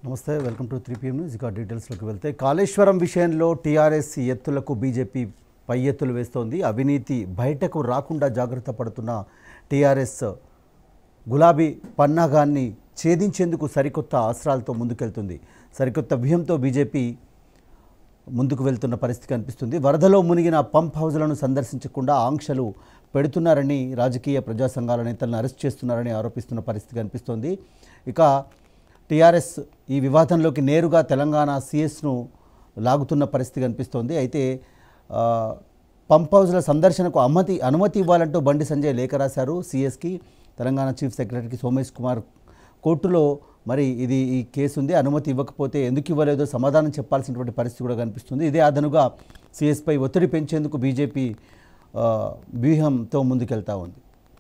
నమస్తే welcome to three PM news ఇక డీటెయిల్స్లోకి వెళ్తే కాళేశ్వరం విషయంలో టీఆర్ఎస్ ఎత్తులకు బీజేపీ పై ఎత్తులు వేస్తోంది అవినీతి బయటకు రాకుండా జాగ్రత్త పడుతున్న టీఆర్ఎస్ గులాబీ పన్నాగాన్ని ఛేదించేందుకు సరికొత్త అస్త్రాలతో ముందుకెళ్తుంది సరికొత్త వ్యూహంతో బీజేపీ ముందుకు వెళ్తున్న పరిస్థితి కనిపిస్తుంది వరదలో మునిగిన పంప్ హౌజ్లను సందర్శించకుండా ఆంక్షలు పెడుతున్నారని రాజకీయ ప్రజా సంఘాల నేతలను అరెస్ట్ చేస్తున్నారని ఆరోపిస్తున్న పరిస్థితి కనిపిస్తోంది ఇక టీఆర్ఎస్ ఈ వివాదంలోకి నేరుగా తెలంగాణ సిఎస్ను లాగుతున్న పరిస్థితి కనిపిస్తోంది అయితే ఆ, పంప్ హౌజ్ల సందర్శనకు అనుమతి అనుమతి ఇవ్వాలంటూ బండి సంజయ్ లేఖ రాశారు సిఎస్కి తెలంగాణ చీఫ్ సెక్రటరీకి సోమేష్ కుమార్ కోర్టులో మరి ఇది ఈ కేసు ఉంది అనుమతి ఇవ్వకపోతే ఎందుకు ఇవ్వలేదో సమాధానం చెప్పాల్సినటువంటి పరిస్థితి కూడా కనిపిస్తుంది ఇదే అదనుగా సిఎస్పై ఒత్తిడి పెంచేందుకు బీజేపీ ఆ, వ్యూహంతో ముందుకెళ్తా ఉంది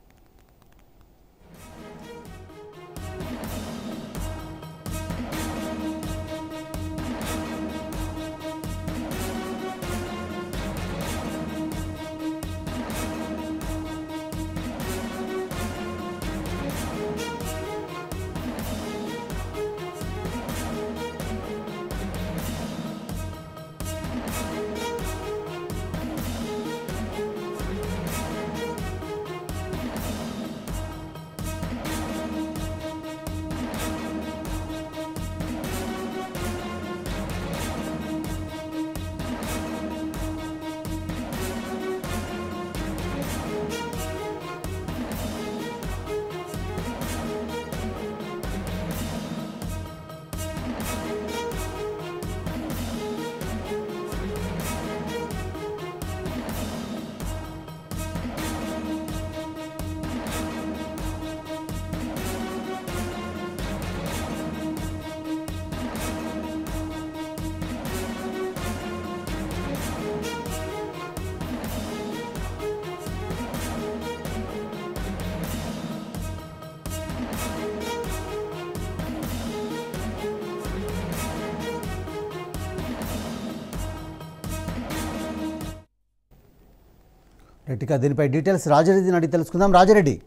రైట్ ఇక దీనిపై డీటెయిల్స్ రాజారెడ్డిని అడిగి తెలుసుకుందాం రాజారెడ్డి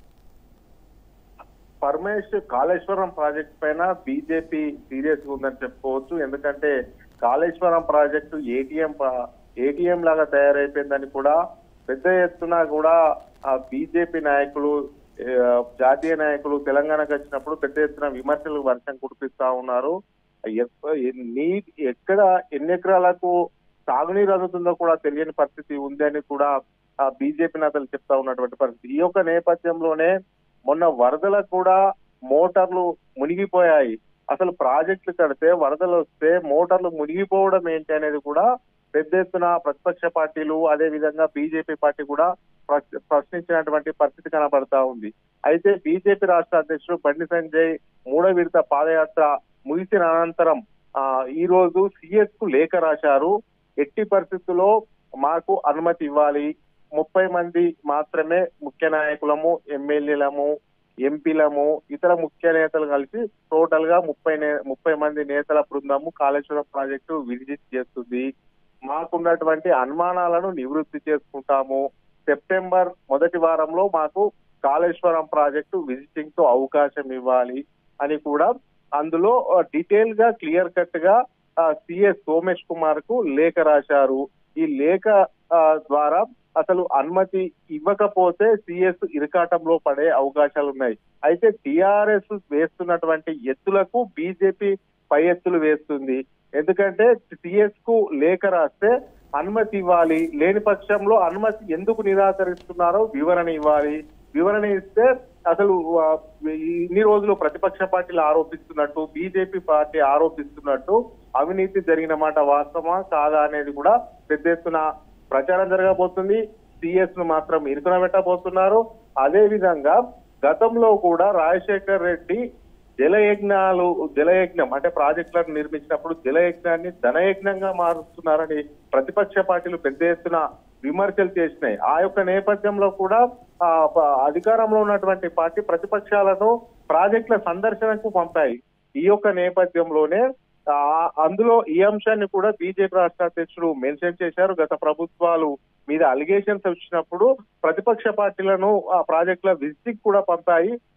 పరమేశ్ కాళేశ్వరం ప్రాజెక్ట్ పైన బీజేపీ సీరియస్ గా ఉందని చెప్పుకోవచ్చు ఎందుకంటే కాళేశ్వరం ప్రాజెక్టు ఏటీఎం ఏటీఎం లాగా తయారైపోయిందని కూడా పెద్ద ఎత్తున కూడా ఆ బీజేపీ నాయకులు ఆ, జాతీయ నాయకులు తెలంగాణకు వచ్చినప్పుడు పెద్ద ఎత్తున విమర్శలు వర్షం కురిపిస్తా ఉన్నారు ఎప్ప- నీ ఎక్కడ ఎన్ని ఎకరాలకు సాగునీరు అందుతుందో కూడా తెలియని పరిస్థితి ఉంది అని కూడా ఆ బీజేపీ నేతలు చెప్తా ఉన్నటువంటి పరిస్థితి ఈ యొక్క నేపథ్యంలోనే మొన్న వరదలకు కూడా మోటార్లు మునిగిపోయాయి అసలు ప్రాజెక్టులు కడితే వరదలు వస్తే మోటార్లు మునిగిపోవడం ఏంటి అనేది కూడా పెద్ద ఎత్తున ప్రతిపక్ష పార్టీలు అదే విధంగా బీజేపీ పార్టీ కూడా ప్రశ్న- ప్రశ్నించినటువంటి పరిస్థితి కనబడతా ఉంది అయితే బీజేపీ రాష్ట్ర అధ్యక్షుడు బండి సంజయ్ మూడో విడత పాదయాత్ర ముగిసిన అనంతరం ఆ ఈ రోజు సిఎస్ కు లేఖ రాశారు ఎట్టి పరిస్థితుల్లో మాకు అనుమతి ఇవ్వాలి ముప్పై మంది మాత్రమే ముఖ్య నాయకులము ఎమ్మెల్యేలము ఎంపీలము ఇతర ముఖ్య నేతలు కలిసి టోటల్ గా ముప్పై నే- ముప్పై మంది నేతల బృందము కాళేశ్వరం ప్రాజెక్టు విజిట్ చేస్తుంది మాకున్నటువంటి అనుమానాలను నివృత్తి చేసుకుంటాము సెప్టెంబర్ మొదటి వారంలో మాకు కాళేశ్వరం ప్రాజెక్టు విజిటింగ్ తో అవకాశం ఇవ్వాలి అని కూడా అందులో డీటెయిల్ గా క్లియర్ కట్ గా సిఎస్ సోమేష్ కుమార్ కు లేఖ రాశారు ఈ లేఖ ఆ, ద్వారా అసలు అనుమతి ఇవ్వకపోతే సిఎస్ ఇరకాటంలో పడే అవకాశాలు ఉన్నాయి అయితే టిఆర్ఎస్ వేస్తున్నటువంటి ఎత్తులకు బీజేపీ పై ఎత్తులు వేస్తుంది ఎందుకంటే సిఎస్ కు లేఖ రాస్తే అనుమతి ఇవ్వాలి లేని పక్షంలో అనుమతి ఎందుకు నిరాకరిస్తున్నారో వివరణ ఇవ్వాలి వివరణ ఇస్తే అసలు ఆ, ఇన్ని రోజులు ప్రతిపక్ష పార్టీలు ఆరోపిస్తున్నట్టు బీజేపీ పార్టీ ఆరోపిస్తున్నట్టు అవినీతి జరిగిన మాట వాస్తవమా కాదా అనేది కూడా పెద్ద ఎత్తున ప్రచారం జరగబోతుంది సిఎస్ ను మాత్రం ఇరుకున పెట్టబోతున్నారు అదే విధంగా గతంలో కూడా రాజశేఖర్ రెడ్డి జలయజ్ఞాలు జలయజ్ఞం అంటే ప్రాజెక్టులను నిర్మించినప్పుడు జలయజ్ఞాన్ని ధనయజ్ఞంగా మారుస్తున్నారని ప్రతిపక్ష పార్టీలు పెద్ద ఎత్తున విమర్శలు చేసినాయి ఆ యొక్క నేపథ్యంలో కూడా ఆ ప- అధికారంలో ఉన్నటువంటి పార్టీ ప్రతిపక్షాలను ప్రాజెక్టుల సందర్శనకు పంపాయి ఈ యొక్క నేపథ్యంలోనే ఆ, అందులో ఈ అంశాన్ని కూడా బీజేపీ రాష్ట్ర అధ్యక్షుడు మెన్షన్ చేశారు గత ప్రభుత్వాలు మీద అలిగేషన్స్ వచ్చినప్పుడు ప్రతిపక్ష పార్టీలను ఆ ప్రాజెక్టుల విజిటింగ్ కూడా పంపాయి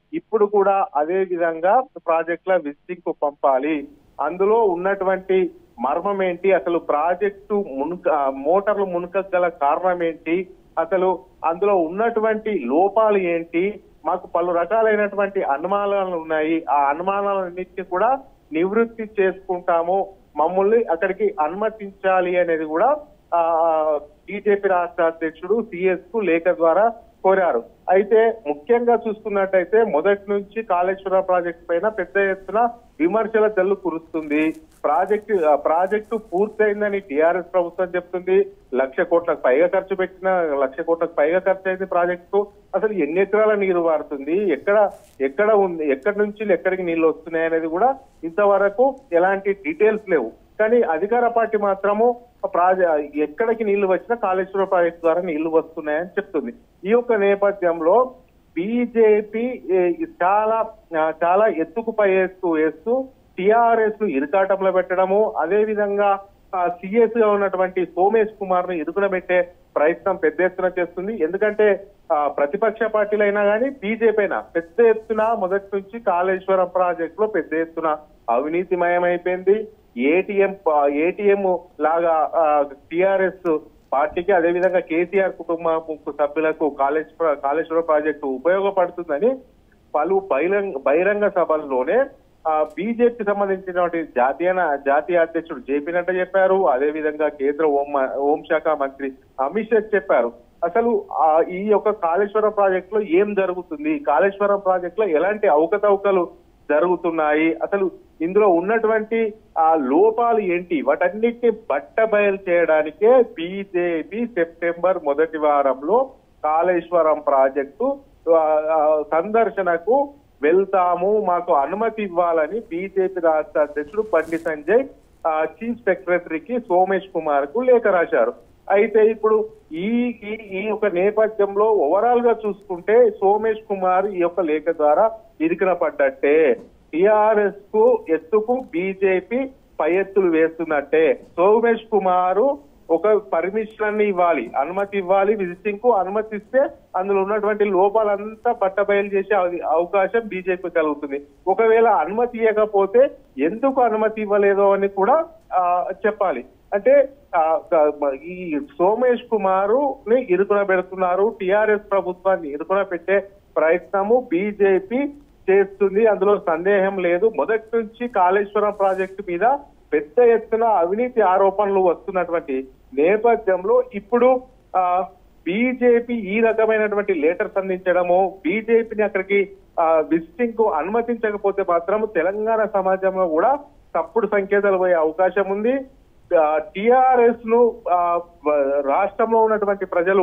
ఇప్పుడు కూడా అదే విధంగా ప్రాజెక్టుల విజిటింగ్ కు పంపాలి అందులో ఉన్నటువంటి మర్మం ఏంటి అసలు ప్రాజెక్టు మునుక మోటార్లు మునుక గల కారణం ఏంటి అసలు అందులో ఉన్నటువంటి లోపాలు ఏంటి మాకు పలు రకాలైనటువంటి అనుమానాలు ఉన్నాయి ఆ అనుమానాలన్నింటినీ కూడా నివృత్తి చేసుకుంటాము మమ్మల్ని అక్కడికి అనుమతించాలి అనేది కూడా ఆ బీజేపీ రాష్ట్ర అధ్యక్షుడు సిఎస్ కు లేఖ ద్వారా కోరారు అయితే ముఖ్యంగా చూసుకున్నట్టయితే మొదటి నుంచి కాళేశ్వరం ప్రాజెక్టు పైన పెద్ద ఎత్తున విమర్శల జల్లు కురుస్తుంది ప్రాజెక్టు ఆ ప్రాజెక్టు పూర్తయిందని టిఆర్ఎస్ ప్రభుత్వం చెప్తుంది లక్ష కోట్లకు పైగా ఖర్చు పెట్టిన లక్ష కోట్లకు పైగా ఖర్చు అయింది ప్రాజెక్టు అసలు ఎన్ని ఎకరాల నీరు వారుతుంది ఎక్కడ ఎక్కడ ఉంది ఎక్కడి నుంచి ఎక్కడికి నీళ్లు వస్తున్నాయి అనేది కూడా ఇంతవరకు ఎలాంటి డీటెయిల్స్ లేవు కానీ అధికార పార్టీ మాత్రము ప్రాజె ఎక్కడికి నీళ్లు వచ్చినా కాళేశ్వరం ప్రాజెక్టు ద్వారా నీళ్లు వస్తున్నాయని చెప్తుంది ఈ యొక్క నేపథ్యంలో బీజేపీ చాలా ఆ, చాలా ఎత్తుకు పై ఎత్తు వేస్తూ టిఆర్ఎస్ ను ఇరుకాటంలో పెట్టడము అదే విధంగా సిఎస్ గా ఉన్నటువంటి సోమేష్ కుమార్ ను ఇరుకున పెట్టే ప్రయత్నం పెద్ద ఎత్తున చేస్తుంది ఎందుకంటే ఆ, ప్రతిపక్ష పార్టీలైనా కానీ బీజేపీ అయినా పెద్ద ఎత్తున మొదటి నుంచి కాళేశ్వరం ప్రాజెక్ట్ లో పెద్ద ఎత్తున అవినీతిమయమైపోయింది ఏటీఎం ఏటీఎం లాగా టిఆర్ఎస్ పార్టీకి అదేవిధంగా కేసీఆర్ కుటుంబ సభ్యులకు కాళేశ్ కాళేశ్వరం ప్రాజెక్టు ఉపయోగపడుతుందని పలు బహిరంగ బహిరంగ సభల్లోనే బీజేపీకి సంబంధించినటువంటి జాతీయ జాతీయ అధ్యక్షుడు జేపీ నడ్డా చెప్పారు అదే విధంగా కేంద్ర హోం హోంశాఖ మంత్రి అమిత్ షా చెప్పారు అసలు ఆ, ఈ యొక్క కాళేశ్వరం ప్రాజెక్ట్ లో ఏం జరుగుతుంది కాళేశ్వరం ప్రాజెక్ట్ లో ఎలాంటి అవకతవకలు జరుగుతున్నాయి అసలు ఇందులో ఉన్నటువంటి ఆ లోపాలు ఏంటి వాటన్నిటిని బట్ట బయలు చేయడానికే బీజేపీ సెప్టెంబర్ మొదటి వారంలో కాళేశ్వరం ప్రాజెక్టు ఆ, ఆ, సందర్శనకు వెళ్తాము మాకు అనుమతి ఇవ్వాలని బీజేపీ రాష్ట్ర అధ్యక్షుడు బండి సంజయ్ ఆ, చీఫ్ సెక్రటరీకి సోమేష్ కుమార్ కు లేఖ రాశారు అయితే ఇప్పుడు ఈ ఈ ఈ యొక్క నేపథ్యంలో ఓవరాల్ గా చూసుకుంటే సోమేష్ కుమార్ ఈ యొక్క లేఖ ద్వారా ఇరికిన పడ్డట్టే టిఆర్ఎస్ కు ఎత్తుకు బీజేపీ పై ఎత్తులు వేస్తున్నట్టే సోమేష్ కుమారు ఒక పర్మిషన్ ఇవ్వాలి అనుమతి ఇవ్వాలి విజిటింగ్ కు అనుమతి ఇస్తే అందులో ఉన్నటువంటి లోపాలంతా పట్టబయలు చేసే అవ- అవకాశం బీజేపీ కలుగుతుంది ఒకవేళ అనుమతి ఇవ్వకపోతే ఎందుకు అనుమతి ఇవ్వలేదో అని కూడా ఆ, చెప్పాలి అంటే ఆ, క- ఈ సోమేష్ కుమారు ని ఇరుకున పెడుతున్నారు టిఆర్ఎస్ ప్రభుత్వాన్ని ఇరుకున పెట్టే ప్రయత్నము బీజేపీ చేస్తుంది అందులో సందేహం లేదు మొదటి నుంచి కాళేశ్వరం ప్రాజెక్టు మీద పెద్ద ఎత్తున అవినీతి ఆరోపణలు వస్తున్నటువంటి నేపథ్యంలో ఇప్పుడు ఆ బీజేపీ ఈ రకమైనటువంటి లెటర్స్ అందించడము బీజేపీని అక్కడికి విజిటింగ్ కు అనుమతించకపోతే మాత్రం తెలంగాణ సమాజంలో కూడా తప్పుడు సంకేతాలు పోయే అవకాశం ఉంది టిఆర్ఎస్ ను ఆ, వ- రాష్ట్రంలో ఉన్నటువంటి ప్రజలు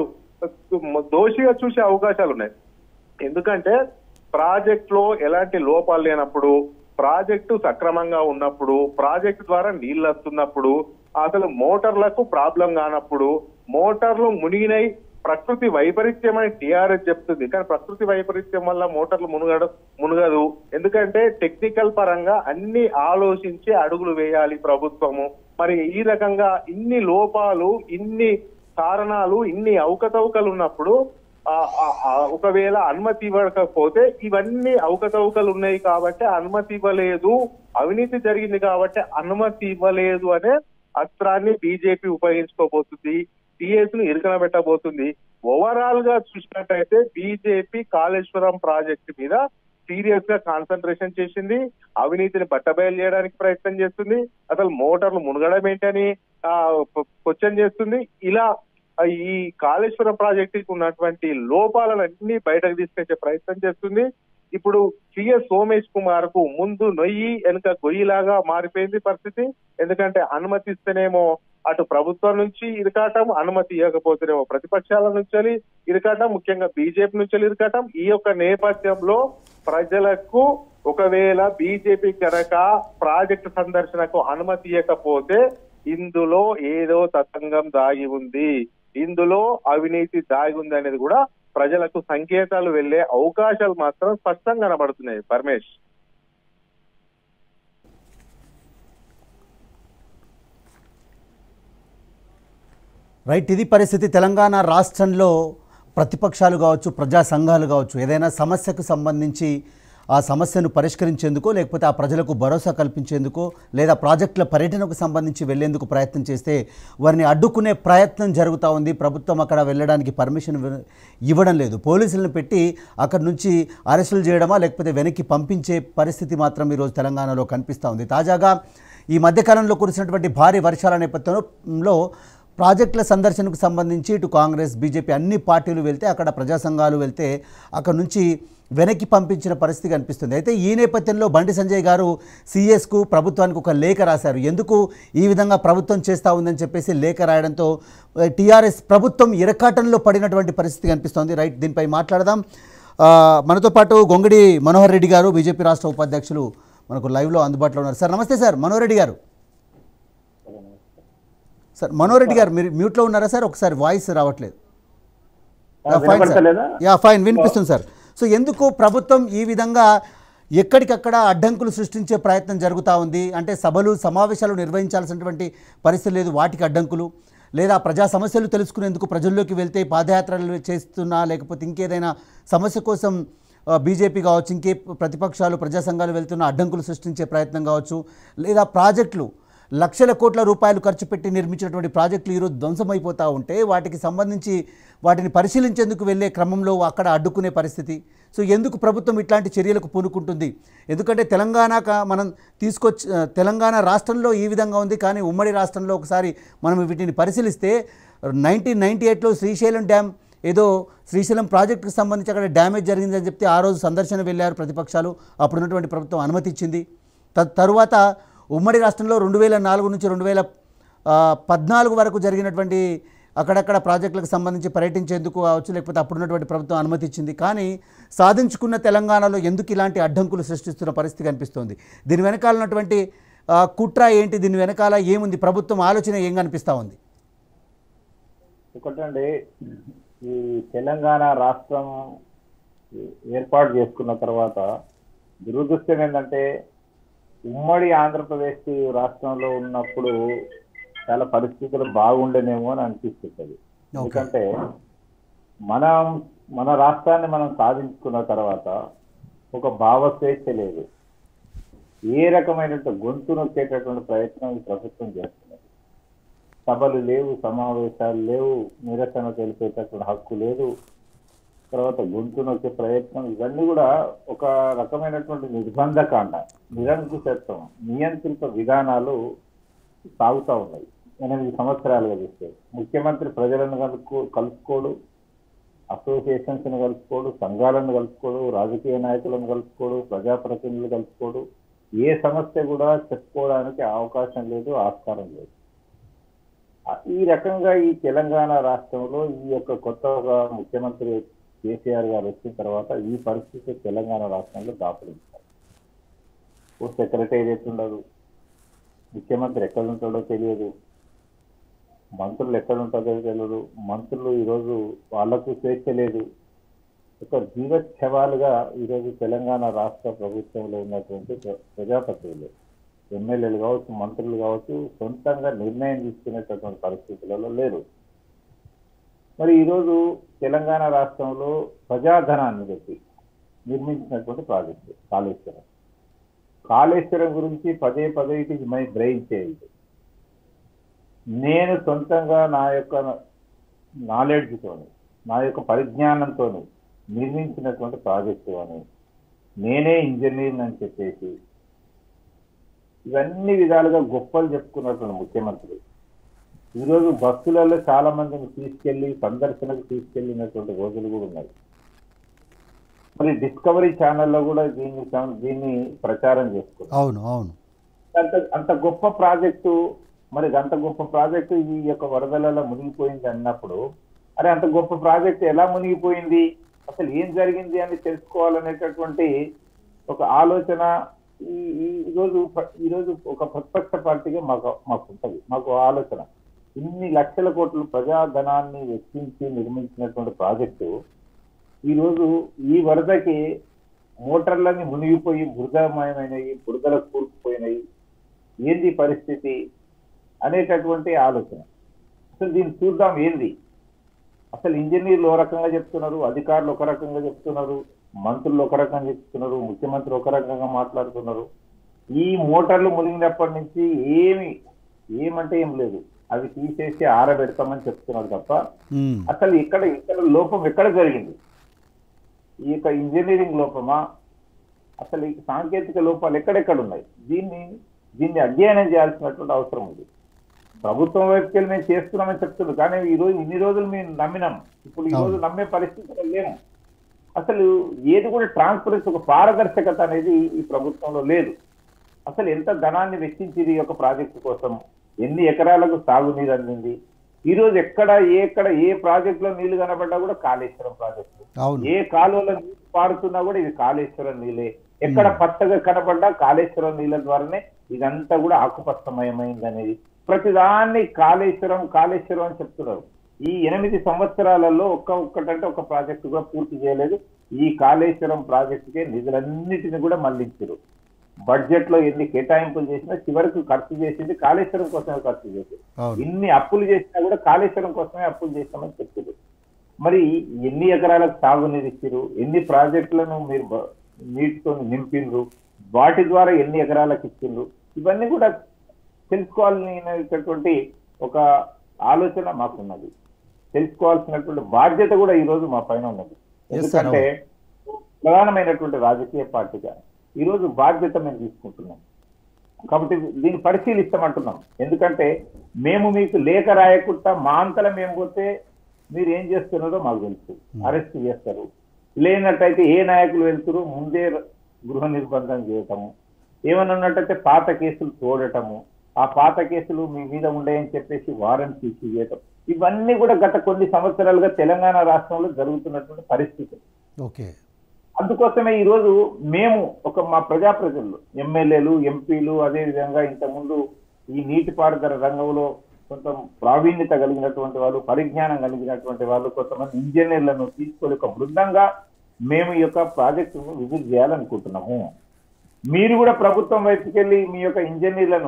దోషిగా చూసే అవకాశాలు ఉన్నాయి ఎందుకంటే ప్రాజెక్ట్ లో ఎలాంటి లోపాలు లేనప్పుడు ప్రాజెక్టు సక్రమంగా ఉన్నప్పుడు ప్రాజెక్టు ద్వారా నీళ్లు వస్తున్నప్పుడు అసలు మోటార్లకు ప్రాబ్లం కానప్పుడు మోటార్లు మునిగినై ప్రకృతి వైపరీత్యం అని టిఆర్ఎస్ చెప్తుంది కానీ ప్రకృతి వైపరీత్యం వల్ల మోటార్లు మునుగడు మునుగదు ఎందుకంటే టెక్నికల్ పరంగా అన్ని ఆలోచించి అడుగులు వేయాలి ప్రభుత్వము మరి ఈ రకంగా ఇన్ని లోపాలు ఇన్ని కారణాలు ఇన్ని అవకతవకలు ఉన్నప్పుడు ఆ, ఆ, ఆ, ఒకవేళ అనుమతి ఇవ్వకపోతే ఇవన్నీ అవకతవకలు ఉన్నాయి కాబట్టి అనుమతి ఇవ్వలేదు అవినీతి జరిగింది కాబట్టి అనుమతి ఇవ్వలేదు అనే అస్త్రాన్ని బీజేపీ ఉపయోగించుకోబోతుంది టిఎస్ ను ఇరుకన పెట్టబోతుంది ఓవరాల్ గా చూసినట్టయితే బీజేపీ కాళేశ్వరం ప్రాజెక్టు మీద సీరియస్ గా కాన్సన్ట్రేషన్ చేసింది అవినీతిని బట్టబయలు చేయడానికి ప్రయత్నం చేస్తుంది అసలు మోటార్లు మునగడం ఏంటని క్వశ్చన్ చేస్తుంది ఇలా ఆ, ఈ కాళేశ్వరం ప్రాజెక్టుకి ఉన్నటువంటి లోపాలన్నీ బయటకు తీసుకొచ్చే ప్రయత్నం చేస్తుంది ఇప్పుడు సిఎస్ సోమేష్ కుమార్ కు ముందు నొయ్యి వెనుక గొయ్యిలాగా మారిపోయింది పరిస్థితి ఎందుకంటే అనుమతిస్తేనేమో అటు ప్రభుత్వం నుంచి ఇరకాటం అనుమతి ఇవ్వకపోతేనేమో ప్రతిపక్షాల నుంచి ఇరకాటం ముఖ్యంగా బీజేపీ నుంచి ఇరకాటం ఈ యొక్క నేపథ్యంలో ప్రజలకు ఒకవేళ బీజేపీ కనుక ప్రాజెక్టు సందర్శనకు అనుమతి ఇవ్వకపోతే ఇందులో ఏదో తతంగం దాగి ఉంది ఇందులో అవినీతి దాగి ఉంది అనేది కూడా ప్రజలకు సంకేతాలు వెళ్లే అవకాశాలు మాత్రం స్పష్టంగా కనబడుతున్నాయి పరమేష్ రైట్ ఇది పరిస్థితి తెలంగాణ రాష్ట్రంలో ప్రతిపక్షాలు కావచ్చు ప్రజా సంఘాలు కావచ్చు ఏదైనా సమస్యకు సంబంధించి ఆ సమస్యను పరిష్కరించేందుకో లేకపోతే ఆ ప్రజలకు భరోసా కల్పించేందుకో లేదా ప్రాజెక్టుల పర్యటనకు సంబంధించి వెళ్లేందుకు ప్రయత్నం చేస్తే వారిని అడ్డుకునే ప్రయత్నం జరుగుతూ ఉంది ప్రభుత్వం అక్కడ వెళ్ళడానికి పర్మిషన్ ఇవ్వ- ఇవ్వడం లేదు పోలీసులను పెట్టి అక్కడ నుంచి అరెస్టులు చేయడమా లేకపోతే వెనక్కి పంపించే పరిస్థితి మాత్రం ఈరోజు తెలంగాణలో కనిపిస్తూ ఉంది తాజాగా ఈ మధ్యకాలంలో కురిసినటువంటి భారీ వర్షాల నేపథ్యంలో ప్రాజెక్టుల సందర్శనకు సంబంధించి ఇటు కాంగ్రెస్ బీజేపీ అన్ని పార్టీలు వెళ్తే అక్కడ ప్రజా సంఘాలు వెళ్తే అక్కడ నుంచి వెనక్కి పంపించిన పరిస్థితి కనిపిస్తుంది అయితే ఈ నేపథ్యంలో బండి సంజయ్ గారు సీఎస్కు ప్రభుత్వానికి ఒక లేఖ రాశారు ఎందుకు ఈ విధంగా ప్రభుత్వం చేస్తూ ఉందని చెప్పేసి లేఖ రాయడంతో టీఆర్ఎస్ ప్రభుత్వం ఇరకాటంలో పడినటువంటి పరిస్థితి కనిపిస్తోంది రైట్ దీనిపై మాట్లాడదాం ఆ, మనతో పాటు గొంగడి మనోహర్ రెడ్డి గారు బీజేపీ రాష్ట్ర ఉపాధ్యక్షులు మనకు లైవ్లో అందుబాటులో ఉన్నారు సార్ నమస్తే సార్ మనోహర్ రెడ్డి గారు సార్ మనోహర్ రెడ్డి గారు మీరు మ్యూట్లో ఉన్నారా సార్ ఒకసారి వాయిస్ రావట్లేదు యా, ఫైన్ సార్. వినపడతలేదా? యా ఫైన్ వినిపిస్తుంది సార్ సో ఎందుకు ప్రభుత్వం ఈ విధంగా ఎక్కడికక్కడ అడ్డంకులు సృష్టించే ప్రయత్నం జరుగుతూ ఉంది అంటే సభలు సమావేశాలు నిర్వహించాల్సినటువంటి పరిస్థితి లేదు వాటికి అడ్డంకులు లేదా ప్రజా సమస్యలు తెలుసుకునేందుకు ప్రజల్లోకి వెళ్తే పాదయాత్రలు చేస్తున్నా లేకపోతే ఇంకేదైనా సమస్య కోసం ఆ, బీజేపీ కావచ్చు ఇంకే ప్రతిపక్షాలు ప్రజా సంఘాలు వెళ్తున్న అడ్డంకులు సృష్టించే ప్రయత్నం కావచ్చు లేదా ప్రాజెక్టులు లక్షల కోట్ల రూపాయలు ఖర్చు పెట్టి నిర్మించినటువంటి ప్రాజెక్టులు ఈరోజు ధ్వంసమైపోతూ ఉంటే వాటికి సంబంధించి వాటిని పరిశీలించేందుకు వెళ్ళే క్రమంలో అక్కడ అడ్డుకునే పరిస్థితి సో ఎందుకు ప్రభుత్వం ఇట్లాంటి చర్యలకు పూనుకుంటుంది ఎందుకంటే తెలంగాణ కా- మనం తీసుకొచ్చి ఆ, తెలంగాణ రాష్ట్రంలో ఈ విధంగా ఉంది కానీ ఉమ్మడి రాష్ట్రంలో ఒకసారి మనం వీటిని పరిశీలిస్తే నైన్టీన్ నైంటీ ఎయిట్లో శ్రీశైలం డ్యామ్ ఏదో శ్రీశైలం ప్రాజెక్టుకు సంబంధించి అక్కడ డ్యామేజ్ జరిగిందని చెప్తే ఆ రోజు సందర్శన వెళ్ళారు ప్రతిపక్షాలు అప్పుడు ఉన్నటువంటి ప్రభుత్వం అనుమతి ఇచ్చింది త- తరువాత ఉమ్మడి రాష్ట్రంలో రెండు వేల నాలుగు నుంచి రెండు వేల ఆ, పద్నాలుగు వరకు జరిగినటువంటి అక్కడక్కడ ప్రాజెక్టులకు సంబంధించి పర్యటించేందుకు కావచ్చు లేకపోతే అప్పుడున్నటువంటి ప్రభుత్వం అనుమతి ఇచ్చింది కానీ సాధించుకున్న తెలంగాణలో ఎందుకు ఇలాంటి అడ్డంకులు సృష్టిస్తున్న పరిస్థితి కనిపిస్తోంది దీని వెనకాల ఉన్నటువంటి ఆ, కుట్ర ఏంటి దీని వెనకాల ఏముంది ప్రభుత్వం ఆలోచన ఏం కనిపిస్తూ ఉంది ఒకటండి ఈ తెలంగాణ రాష్ట్రం ఏర్పాటు చేసుకున్న తర్వాత దురదృష్టం ఏంటంటే ఉమ్మడి ఆంధ్రప్రదేశ్ రాష్ట్రంలో ఉన్నప్పుడు చాలా పరిస్థితులు బాగుండేనేమో అని అనిపిస్తుంది ఎందుకంటే మనం మన రాష్ట్రాన్ని మనం సాధించుకున్న తర్వాత ఒక భావస్వేచ్ఛ లేదు ఏ రకమైనటువంటి గొంతు నొక్కేటటువంటి ప్రయత్నం ఈ ప్రభుత్వం చేస్తున్నది సభలు లేవు సమావేశాలు లేవు నిరసన తెలిపేటటువంటి హక్కు లేదు తర్వాత గొంతు నొక్కే ప్రయత్నం ఇవన్నీ కూడా ఒక రకమైనటువంటి నిర్బంధకాండ నిరంకుశత్వం నియంత్రిత విధానాలు సాగుతూ ఉన్నాయి ఎనిమిది సంవత్సరాలుగా చూస్తే ముఖ్యమంత్రి ప్రజలను కలుసుకో కలుసుకోడు అసోసియేషన్స్ ని కలుసుకోడు సంఘాలను కలుసుకోడు రాజకీయ నాయకులను కలుసుకోడు ప్రజాప్రతినిధులు కలుసుకోడు ఏ సమస్య కూడా చెప్పుకోవడానికి అవకాశం లేదు ఆస్కారం లేదు ఆ- ఈ రకంగా ఈ తెలంగాణ రాష్ట్రంలో ఈ యొక్క కొత్తగా ముఖ్యమంత్రి కేసీఆర్ గారు వచ్చిన తర్వాత ఈ పరిస్థితి తెలంగాణ రాష్ట్రంలో దాపురించారు ఓ సెక్రటేరియట్ ఉండదు ముఖ్యమంత్రి ఎక్కడ ఉంటాడో తెలియదు మంత్రులు ఎక్కడ ఉంటుందో తెలియదు మంత్రులు ఈరోజు వాళ్లకు స్వేచ్ఛ లేదు ఒక జీవచ్ఛవాలుగా ఈరోజు తెలంగాణ రాష్ట్ర ప్రభుత్వంలో ఉన్నటువంటి ప్ర- ప్రజాప్రతినిధులు ఎమ్మెల్యేలు కావచ్చు మంత్రులు కావచ్చు సొంతంగా నిర్ణయం తీసుకునేటటువంటి పరిస్థితులలో లేరు మరి ఈరోజు తెలంగాణ రాష్ట్రంలో ప్రజాధనాన్ని పెట్టి నిర్మించినటువంటి ప్రాజెక్టు కాళేశ్వరం కాళేశ్వరం గురించి పదే పదే it is my brain change నేను సొంతంగా నా యొక్క నాలెడ్జ్తోని నా యొక్క పరిజ్ఞానంతో నిర్మించినటువంటి ప్రాజెక్టు అని నేనే ఇంజనీర్ అని చెప్పేసి ఇవన్నీ విధాలుగా గొప్పలు చెప్పుకున్నటువంటి ముఖ్యమంత్రి ఈరోజు బస్సులలో చాలా మందిని తీసుకెళ్లి సందర్శనకు తీసుకెళ్లినటువంటి రోజులు కూడా ఉన్నాయి మరి డిస్కవరీ ఛానల్లో కూడా దీన్ని సం- దీన్ని ప్రచారం చేసుకున్నారు అవును అవును అంత అంత గొప్ప ప్రాజెక్టు మరి అంత గొప్ప ప్రాజెక్టు ఈ యొక్క వరదలలో మునిగిపోయింది అన్నప్పుడు అరే అంత గొప్ప ప్రాజెక్టు ఎలా మునిగిపోయింది అసలు ఏం జరిగింది అని తెలుసుకోవాలనేటటువంటి ఒక ఆలోచన ఈ ఈ- ఈ రోజు ప్ర- ఈ రోజు ఒక ప్రతిపక్ష పార్టీగా మాకు మాకు ఉంటుంది మాకు ఆలోచన ఇన్ని లక్షల కోట్ల ప్రజాధనాన్ని వెచ్చించి నిర్మించినటువంటి ప్రాజెక్టు ఈ రోజు ఈ వరదకి మోటార్లన్నీ మునిగిపోయి బురదమయమైనవి బురదలకు కూరుకుపోయినాయి ఏంది పరిస్థితి అనేటటువంటి ఆలోచన అసలు దీన్ని చూద్దాం ఏంది అసలు ఇంజనీర్లు ఒక రకంగా చెప్తున్నారు అధికారులు ఒక రకంగా చెప్తున్నారు మంత్రులు ఒక రకంగా చెప్తున్నారు ముఖ్యమంత్రి ఒక రకంగా మాట్లాడుతున్నారు ఈ మోటార్లు మునిగినప్పటి నుంచి ఏమి ఏమంటే ఏం లేదు అవి తీసేసి ఆరబెడతామని చెప్తున్నారు తప్ప ఉమ్, అసలు ఇక్కడ ఇక్కడ లోపం ఎక్కడ జరిగింది ఈ యొక్క ఇంజనీరింగ్ లోపమా అసలు ఈ సాంకేతిక లోపాలు ఎక్కడెక్కడ ఉన్నాయి దీన్ని దీన్ని అధ్యయనం చేయాల్సినటువంటి అవసరం ఉంది ప్రభుత్వం వైపుకి వెళ్ళి మేము చేస్తున్నామని చెప్తున్నారు కానీ ఈ రోజు ఇన్ని రోజులు మేము నమ్మినాం ఇప్పుడు ఈ రోజు నమ్మే పరిస్థితిలో లేము అసలు ఏది కూడా ట్రాన్స్పరెన్సీ ఒక పారదర్శకత అనేది ఈ ప్రభుత్వంలో లేదు అసలు ఎంత ధనాన్ని వెచ్చించింది ఈ యొక్క ప్రాజెక్టు కోసం ఎన్ని ఎకరాలకు సాగునీరు అందింది ఈ రోజు ఎక్కడ ఏ ఎక్కడ ఏ ప్రాజెక్టులో నీళ్లు కనబడ్డా కూడా కాళేశ్వరం ప్రాజెక్టు అవును ఏ కాలువలో నీళ్లు పారుతున్నా కూడా ఇది కాళేశ్వరం నీళ్ళే ఎక్కడ పచ్చగా కనబడ్డా కాళేశ్వరం నీళ్ళ ద్వారానే ఇదంతా కూడా ఆకుపచ్చమయమైంది అనేది ప్రతిదాన్ని కాళేశ్వరం కాళేశ్వరం అని చెప్తున్నారు ఈ ఎనిమిది సంవత్సరాలలో ఒక్క ఒక్కటంటే ఒక ప్రాజెక్టు కూడా పూర్తి చేయలేదు ఈ కాళేశ్వరం ప్రాజెక్టుకే నిధులన్నిటిని కూడా మళ్లించారు బడ్జెట్ లో ఎన్ని కేటాయింపులు చేసినా చివరికి ఖర్చు చేసింది కాళేశ్వరం కోసమే ఖర్చు చేసింది అవును ఇన్ని అప్పులు చేసినా కూడా కాళేశ్వరం కోసమే అప్పులు చేస్తామని చెప్తుంది మరి ఎన్ని ఎకరాలకు సాగునీరు ఇచ్చారు ఎన్ని ప్రాజెక్టులను మీరు బ- నీటితో నింపిండ్రు వాటి ద్వారా ఎన్ని ఎకరాలకు ఇచ్చిండ్రు ఇవన్నీ కూడా తెలుసుకోవాలనేటటువంటి ఒక ఆలోచన మాకున్నది తెలుసుకోవాల్సినటువంటి బాధ్యత కూడా ఈ రోజు మా పైన ఉన్నది Yes, sir. ఎందుకంటే ప్రధానమైనటువంటి రాజకీయ పార్టీగా ఈ రోజు బాధ్యత మేము తీసుకుంటున్నాం కాబట్టి దీన్ని పరిశీలిస్తామంటున్నాం ఎందుకంటే మేము మీకు లేఖ రాయకుండా మా అంతలా మేము పోతే మీరు ఏం చేస్తున్నారో మాకు తెలుసు అరెస్ట్ చేస్తారు లేనట్టయితే ఏ నాయకులు వెళ్తారో ముందే గృహ నిర్బంధం చేయటము ఏమన్నా ఉన్నట్టయితే పాత కేసులు తోడటము ఆ పాత కేసులు మీ మీద ఉండేయని చెప్పేసి వారెంట్ ఇష్యూ చేయటం ఇవన్నీ కూడా గత కొన్ని సంవత్సరాలుగా తెలంగాణ రాష్ట్రంలో జరుగుతున్నటువంటి పరిస్థితి ఓకే అందుకోసమే ఈ రోజు మేము ఒక మా ప్రజాప్రతినిధులు ఎమ్మెల్యేలు ఎంపీలు అదే విధంగా ఇంతకుముందు ఈ నీటిపారుదల రంగంలో కొంత ప్రావీణ్యత కలిగినటువంటి వాళ్ళు పరిజ్ఞానం కలిగినటువంటి వాళ్ళు కొంతమంది ఇంజనీర్లను తీసుకొని ఒక బృందంగా మేము ఈ యొక్క ప్రాజెక్టును విజిట్ చేయాలనుకుంటున్నాము మీరు కూడా ప్రభుత్వం వైపుకి వెళ్ళి మీ యొక్క ఇంజనీర్లను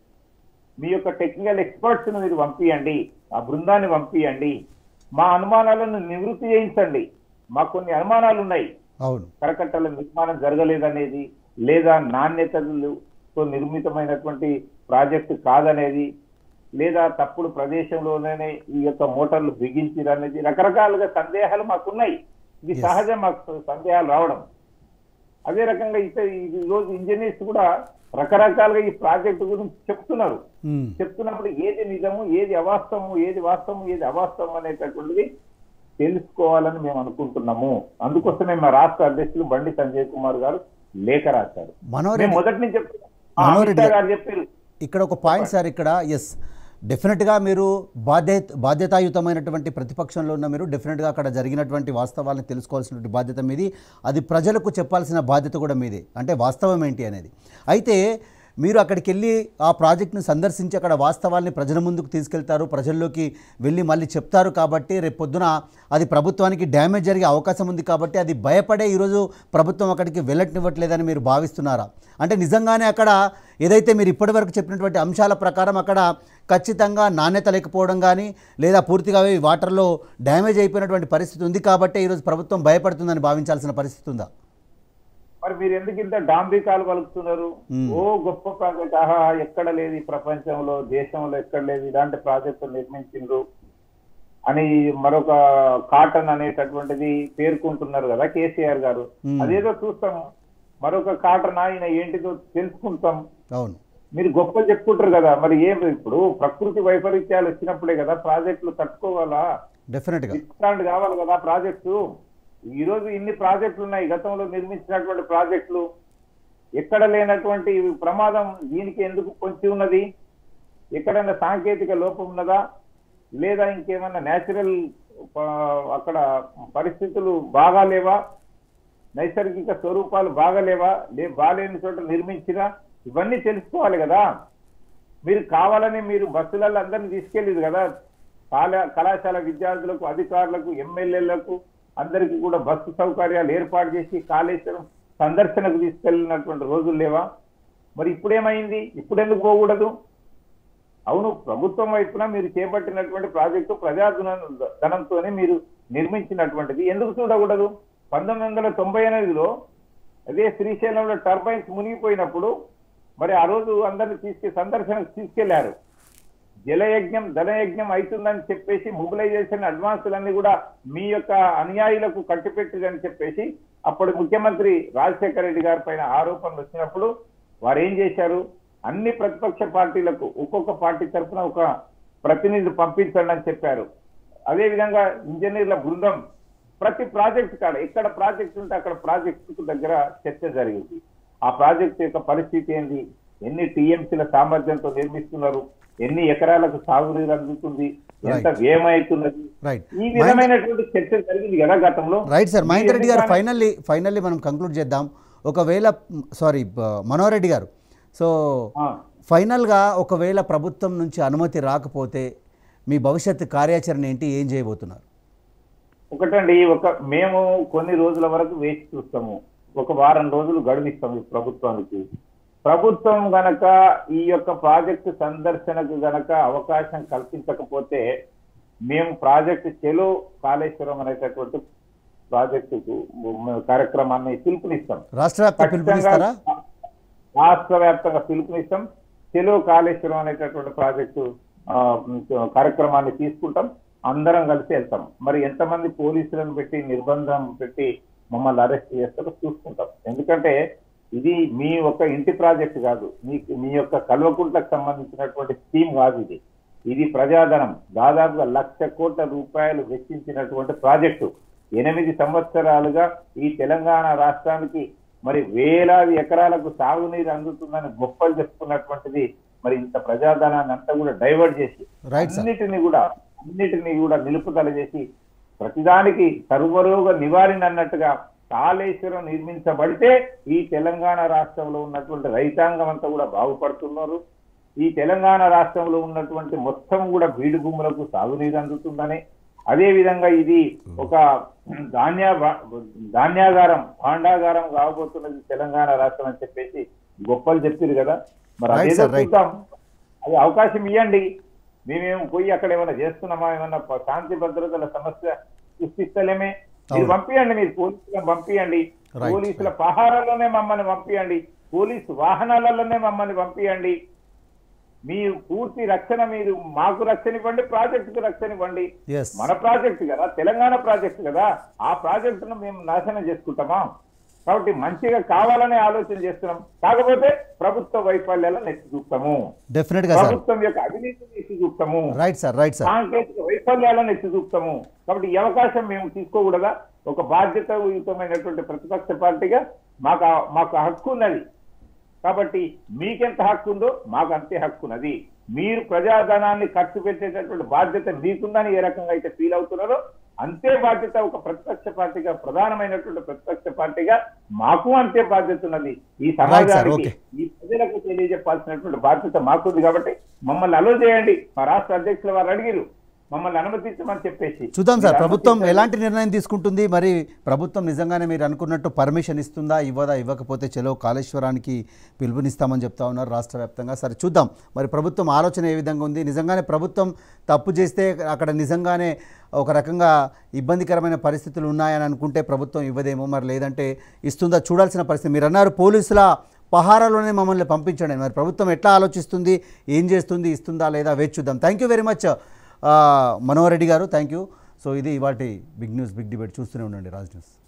మీ యొక్క టెక్నికల్ ఎక్స్పర్ట్స్ ను మీరు పంపియండి ఆ బృందాన్ని పంపియండి మా అనుమానాలను నివృత్తి చేయించండి మాకు కొన్ని అనుమానాలు ఉన్నాయి అవును కరకట్టల నిర్మాణం జరగలేదనేది లేదా నాణ్యతలతో నిర్మితమైనటువంటి ప్రాజెక్టు కాదనేది లేదా తప్పుడు ప్రదేశంలోనే ఈ యొక్క మోటార్లు బిగించిరనేది రకరకాలుగా సందేహాలు మాకున్నాయి ఇది Yes. సహజం మాకు సందేహాలు రావడం అదే రకంగా ఇత ఈ రోజు ఇంజనీర్స్ కూడా రకరకాలుగా ఈ ప్రాజెక్టు గురించి చెప్తున్నారు ఉమ్, చెప్తున్నప్పుడు ఏది నిజము ఏది అవాస్తవము ఏది వాస్తవము ఏది అవాస్తవం అనేటటువంటిది తెలుసుకోవాలని మేము అనుకుంటున్నాము అందుకోసమే మా రాష్ట్ర అధ్యక్షులు బండి సంజయ్ కుమార్ గారు లేఖ రాశారు మనోహర్ మేము రెడ్డి మొదటి నుంచి చెప్తున్నాం ఆ, మనోహర్ అమిత్ రెడ్డి షా గారు చెప్పారు ఇక్కడ ఒక పాయింట్ సార్ ఇక్కడ ఎస్ డెఫినెట్గా మీరు బాధ్యత బాధ్యతాయుతమైనటువంటి ప్రతిపక్షంలో ఉన్న మీరు డెఫినెట్గా అక్కడ జరిగినటువంటి వాస్తవాలను తెలుసుకోవాల్సినటువంటి బాధ్యత మీది అది ప్రజలకు చెప్పాల్సిన బాధ్యత కూడా మీదే అంటే వాస్తవం ఏంటి అనేది అయితే మీరు అక్కడికి వెళ్ళి ఆ ప్రాజెక్ట్ను సందర్శించి అక్కడ వాస్తవాల్ని ప్రజల ముందుకు తీసుకెళ్తారు ప్రజల్లోకి వెళ్ళి మళ్ళీ చెప్తారు కాబట్టి రేపు పొద్దున అది ప్రభుత్వానికి డ్యామేజ్ జరిగే అవకాశం ఉంది కాబట్టి అది భయపడే ఈరోజు ప్రభుత్వం అక్కడికి వెళ్ళట్నివ్వట్లేదని మీరు భావిస్తున్నారా అంటే నిజంగానే అక్కడ ఏదైతే మీరు ఇప్పటివరకు చెప్పినటువంటి అంశాల ప్రకారం అక్కడ ఖచ్చితంగా నాణ్యత లేకపోవడం కానీ లేదా పూర్తిగా అవి వాటర్లో డ్యామేజ్ అయిపోయినటువంటి పరిస్థితి ఉంది కాబట్టి ఈరోజు ప్రభుత్వం భయపడుతుందని భావించాల్సిన పరిస్థితి ఉందా మరి మీరు ఎందుకు ఇంత డాంబికాలు పలుకుతున్నారు మ్మ్. ఓ గొప్ప ప్రాజెక్ట్ ఆహా ఎక్కడ లేదు ఈ ప్రపంచంలో దేశంలో ఎక్కడ లేదు ఇలాంటి ప్రాజెక్టులు నిర్మించిండ్రు అని మరొక కాటన్ అనేటటువంటిది పేర్కొంటున్నారు కదా కేసీఆర్ గారు మ్మ్. అదేదో చూస్తాం మరొక కాటన్ ఆయన ఏంటిదో తెలుసుకుంటాం అవును మీరు గొప్ప చెప్పుకుంటారు కదా మరి ఏం ఇప్పుడు ప్రకృతి వైపరీత్యాలు వచ్చినప్పుడే కదా ప్రాజెక్టులు తట్టుకోవాలా డెఫినెట్గా విస్టాండ్ కావాలి కదా ప్రాజెక్టు ఈ రోజు ఇన్ని ప్రాజెక్టులు ఉన్నాయి గతంలో నిర్మించినటువంటి ప్రాజెక్టులు ఎక్కడ లేనటువంటి ప్రమాదం దీనికి ఎందుకు పొంచి ఉన్నది ఎక్కడైనా సాంకేతిక లోపం ఉన్నదా లేదా ఇంకేమైనా నేచురల్ అక్కడ పరిస్థితులు బాగాలేవా నైసర్గిక స్వరూపాలు బాగాలేవా లే బాగాలేని చోట నిర్మించినా ఇవన్నీ తెలుసుకోవాలి కదా మీరు కావాలని మీరు బస్సులలో అందరినీ తీసుకెళ్ళేది కదా కళా కళాశాల విద్యార్థులకు అధికారులకు ఎమ్మెల్యేలకు అందరికీ కూడా బస్సు సౌకర్యాలు ఏర్పాటు చేసి కాళేశ్వరం సందర్శనకు తీసుకెళ్ళినటువంటి రోజులు లేవా మరి ఇప్పుడేమైంది ఇప్పుడెందుకు పోకూడదు అవును ప్రభుత్వం వైపున మీరు చేపట్టినటువంటి ప్రాజెక్టు ప్రజాధన ధనంతోనే మీరు నిర్మించినటువంటిది ఎందుకు చూడకూడదు పంతొమ్మిది వందల తొంభై ఎనిమిదిలో అదే శ్రీశైలంలో టర్బైన్స్ మునిగిపోయినప్పుడు మరి ఆ రోజు అందరిని తీసుకు సందర్శనకు తీసుకెళ్లారు జలయజ్ఞం ధనయజ్ఞం అవుతుందని చెప్పేసి మొబిలైజేషన్ అడ్వాన్సులన్నీ కూడా మీ యొక్క అనుయాయులకు కట్టిపెట్టిదని చెప్పేసి అప్పటి ముఖ్యమంత్రి రాజశేఖర రెడ్డి గారి పైన ఆరోపణలు వచ్చినప్పుడు వారు ఏం చేశారు అన్ని ప్రతిపక్ష పార్టీలకు ఒక్కొక్క పార్టీ తరఫున ఒక ప్రతినిధి పంపించండి అని చెప్పారు అదేవిధంగా ఇంజనీర్ల బృందం ప్రతి ప్రాజెక్ట్ కాడ ఎక్కడ ప్రాజెక్ట్ ఉంటే అక్కడ ప్రాజెక్టు దగ్గర చర్చ జరిగింది ఆ ప్రాజెక్ట్ యొక్క పరిస్థితి ఏంది ఎన్ని టీఎంసీల సామర్థ్యంతో నిర్మిస్తున్నారు ఎన్ని ఎకరాలకు సాగునీరు అందుతుంది ఎంత వ్యయమవుతున్నది రైట్ ఈ విధమైనటువంటి చర్చ జరిగింది కదా గతంలో రైట్ సార్ మహేందర్ రెడ్డి గారు ఎందుకని- ఫైనల్లీ ఫైనల్లీ మనం కంక్లూడ్ చేద్దాం ఒకవేళ సారీ మనోహర్ రెడ్డి గారు సో ఆ, ఫైనల్గా ఒకవేళ ప్రభుత్వం నుంచి అనుమతి రాకపోతే మీ భవిష్యత్తు కార్యాచరణ ఏంటి ఏం చేయబోతున్నారు ఒకటండి ఒక మేము కొన్ని రోజుల వరకు వేచి చూస్తాము ఒక వారం రోజులు గడువిస్తాము ఈ ప్రభుత్వానికి ప్రభుత్వం గనక ఈ యొక్క ప్రాజెక్టు సందర్శనకు గనక అవకాశం కల్పించకపోతే మేము ప్రాజెక్టు చెలో కాళేశ్వరం అనేటటువంటి ప్రాజెక్టుకు మ- కార్యక్రమాన్ని పిలుపునిస్తాం రాష్ట్ర వ్యాప్త పిలుపునిస్తారా రాష్ట్ర వ్యాప్తంగా పిలుపునిస్తాం చెలో కాళేశ్వరం అనేటటువంటి ప్రాజెక్టు ఆ, కార్యక్రమాన్ని తీసుకుంటాం అందరం కలిసి వెళ్తాం మరి ఎంతమంది పోలీసులను పెట్టి నిర్బంధం పెట్టి మమ్మల్ని అరెస్ట్ చేస్తారో చూసుకుంటాం ఎందుకంటే ఇది మీ ఒక ఇంటి ప్రాజెక్ట్ కాదు మీ మీ యొక్క కల్వకుంట్లకు సంబంధించినటువంటి స్కీమ్ కాదు ఇది ఇది ప్రజాధనం దాదాపుగా లక్ష కోట్ల రూపాయలు వెచ్చించినటువంటి ప్రాజెక్టు ఎనిమిది సంవత్సరాలుగా ఈ తెలంగాణ రాష్ట్రానికి మరి వేలాది ఎకరాలకు సాగునీరు అందుతుందని గొప్పలు చెప్పుకున్నటువంటిది మరి ఇంత ప్రజాధనాన్ని అంతా కూడా డైవర్ట్ చేసి రైట్ సార్ అన్నిటిని కూడా అన్నిటిని కూడా నిలుపుదల చేసి ప్రతిదానికి సర్వరోగ నివారణ అన్నట్టుగా కాళేశ్వరం నిర్మించబడితే ఈ తెలంగాణ రాష్ట్రంలో ఉన్నటువంటి రైతాంగం అంతా కూడా బాగుపడుతున్నారు ఈ తెలంగాణ రాష్ట్రంలో ఉన్నటువంటి మొత్తం కూడా బీడు భూములకు సాగునీరు అందుతుందని అదే విధంగా ఇది ఒక ధాన్య ధాన్యాగారం భాండాగారం కాబోతున్నది తెలంగాణ రాష్ట్రం అని చెప్పేసి గొప్పలు చెప్పారు కదా మరి Right, అదేదో sir, right. చూద్దాం అది అవకాశం ఇవ్వండి మేమేం పోయి అక్కడ ఏమైనా చేస్తున్నామా ఏమన్నా ప- శాంతి భద్రతల సమస్య సృష్టిస్తలేమే మీరు అవును. పంపించండి మీరు పోలీసులను పంపించండి Right, పోలీసుల పహారాల్లోనే మమ్మల్ని పంపించండి పోలీసు వాహనాలలోనే మమ్మల్ని పంపించండి మీ పూర్తి రక్షణ మీరు మాకు రక్షణ ఇవ్వండి ప్రాజెక్టుకు రక్షణ ఇవ్వండి ఎస్ మన ప్రాజెక్ట్ కదా తెలంగాణ ప్రాజెక్ట్ కదా ఆ ప్రాజెక్టును మేము నాశనం చేసుకుంటామా కాబట్టి మంచిగా కావాలనే ఆలోచన చేస్తున్నాం కాకపోతే ప్రభుత్వ వైఫల్యాలను ఎత్తి చూపుతాము డెఫినెట్గా సార్ ప్రభుత్వం యొక్క అవినీతిని ఎత్తి చూపుతాము రైట్ సార్ రైట్ సార్ సాంకేతిక వైఫల్యాలను ఎత్తి చూపుతాము కాబట్టి ఈ అవకాశం మేము తీసుకోకూడదా ఒక బాధ్యతాయుతమైనటువంటి ప్రతిపక్ష పార్టీగా మాకు ఆ- మాకు ఆ హక్కు ఉన్నది కాబట్టి మీకెంత హక్కు ఉందో మాకు అంతే హక్కు ఉన్నది మీరు ప్రజాధనాన్ని ఖర్చు పెట్టేటటువంటి బాధ్యత మీకుందని ఏ రకంగా అయితే ఫీల్ అవుతున్నారో అంతే బాధ్యత ఒక ప్రతిపక్ష పార్టీగా ప్రధానమైనటువంటి ప్రతిపక్ష పార్టీగా మాకు అంతే బాధ్యత ఉన్నది ఈ సమాజానికి okay. ఈ ప్రజలకు తెలియజెప్పాల్సినటువంటి బాధ్యత మాకుంది కాబట్టి మమ్మల్ని అలో చేయండి మా రాష్ట్ర అధ్యక్షుల వారు అడిగిరు మమ్మల్ని అనుమతించమని చెప్పేసి చూద్దాం సార్ మీరు ప్రభుత్వం అనుమతించండి. ఎలాంటి నిర్ణయం తీసుకుంటుంది మరి ప్రభుత్వం నిజంగానే మీరు అనుకున్నట్టు పర్మిషన్ ఇస్తుందా ఇవ్వదా ఇవ్వకపోతే చలో కాళేశ్వరానికి పిలుపునిస్తామని చెప్తా ఉన్నారు రాష్ట్ర వ్యాప్తంగా సరే చూద్దాం మరి ప్రభుత్వం ఆలోచన ఏ విధంగా ఉంది నిజంగానే ప్రభుత్వం తప్పు చేస్తే అక్కడ నిజంగానే ఒక రకంగా ఇబ్బందికరమైన పరిస్థితులు ఉన్నాయని అనుకుంటే ప్రభుత్వం ఇవ్వదేమో మరి లేదంటే ఇస్తుందా చూడాల్సిన పరిస్థితి మీరు అన్నారు పోలీసుల పహారాలోనే మమ్మల్ని పంపించండి మరి ప్రభుత్వం ఎట్లా ఆలోచిస్తుంది ఏం చేస్తుంది ఇస్తుందా లేదా వేచి చూద్దాం thank you very much Manohar Reddy గారు థ్యాంక్ యూ సో ఇది ఇవాటి బిగ్ న్యూస్ బిగ్ డిబేట్ చూస్తూనే ఉండండి రాజ్ న్యూస్